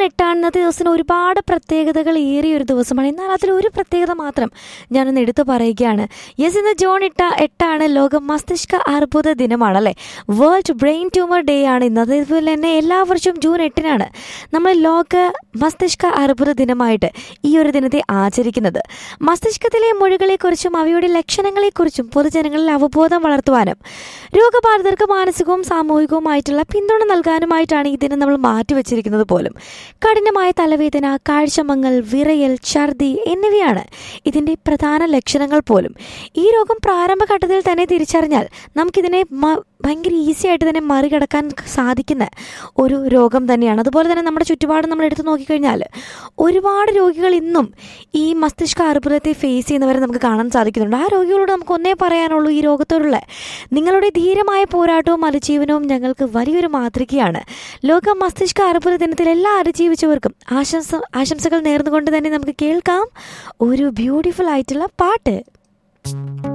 എട്ടാണ് ഇന്നത്തെ ദിവസത്തിന് ഒരുപാട് പ്രത്യേകതകൾ ഏറിയ ഒരു ദിവസമാണ് എന്നാൽ അതിലൊരു പ്രത്യേകത മാത്രം ഞാനൊന്ന് എടുത്തു പറയുകയാണ് യെസ് ഇന്ന് ജൂൺ എട്ട എട്ടാണ് ലോക മസ്തിഷ്ക അർബുദ ദിനമാണല്ലേ വേൾഡ് ബ്രെയിൻ ട്യൂമർ ഡേ ആണ് ഇന്ന് അതേപോലെ തന്നെ എല്ലാ വർഷവും ജൂൺ എട്ടിനാണ് നമ്മൾ ലോക മസ്തിഷ്ക അർബുദ ദിനമായിട്ട് ഈ ഒരു ദിനത്തെ ആചരിക്കുന്നത് മസ്തിഷ്കത്തിലെ മുഴകളെക്കുറിച്ചും അവയുടെ ലക്ഷണങ്ങളെക്കുറിച്ചും പൊതുജനങ്ങളിൽ അവബോധം വളർത്തുവാനും രോഗബാധിതർക്ക് മാനസികവും സാമൂഹികവുമായിട്ടുള്ള പിന്തുണ നൽകാനുമായിട്ടാണ് ഈ ദിനം നമ്മൾ മാറ്റിവെച്ചിരിക്കുന്നത് പോലും കഠിനമായ തലവേദന കാഴ്ചമങ്ങൽ വിറയൽ ഛർദി എന്നിവയാണ് ഇതിൻ്റെ പ്രധാന ലക്ഷണങ്ങൾ പോലും ഈ രോഗം പ്രാരംഭഘട്ടത്തിൽ തന്നെ തിരിച്ചറിഞ്ഞാൽ നമുക്കിതിനെ മ- ഭയങ്കര ഈസി ആയിട്ട് തന്നെ മറികടക്കാൻ സാധിക്കുന്ന ഒരു രോഗം തന്നെയാണ് അതുപോലെ തന്നെ നമ്മുടെ ചുറ്റുപാട് നമ്മൾ എടുത്തു നോക്കിക്കഴിഞ്ഞാൽ ഒരുപാട് രോഗികൾ ഇന്നും ഈ മസ്തിഷ്ക അർബുദത്തെ ഫേസ് ചെയ്യുന്നവരെ നമുക്ക് കാണാൻ സാധിക്കുന്നുണ്ട് ആ രോഗികളോട് നമുക്ക് ഒന്നേ പറയാനുള്ളൂ ഈ രോഗത്തോടുള്ള നിങ്ങളുടെ ധീരമായ പോരാട്ടവും അതിജീവനവും ഞങ്ങൾക്ക് വലിയൊരു മാതൃകയാണ് ലോക മസ്തിഷ്ക അർബുദ ദിനത്തിൽ എല്ലാ അതിജീവിച്ചവർക്കും ആശംസ ആശംസകൾ നേർന്നുകൊണ്ട് തന്നെ നമുക്ക് കേൾക്കാം ഒരു ബ്യൂട്ടിഫുൾ ആയിട്ടുള്ള പാട്ട്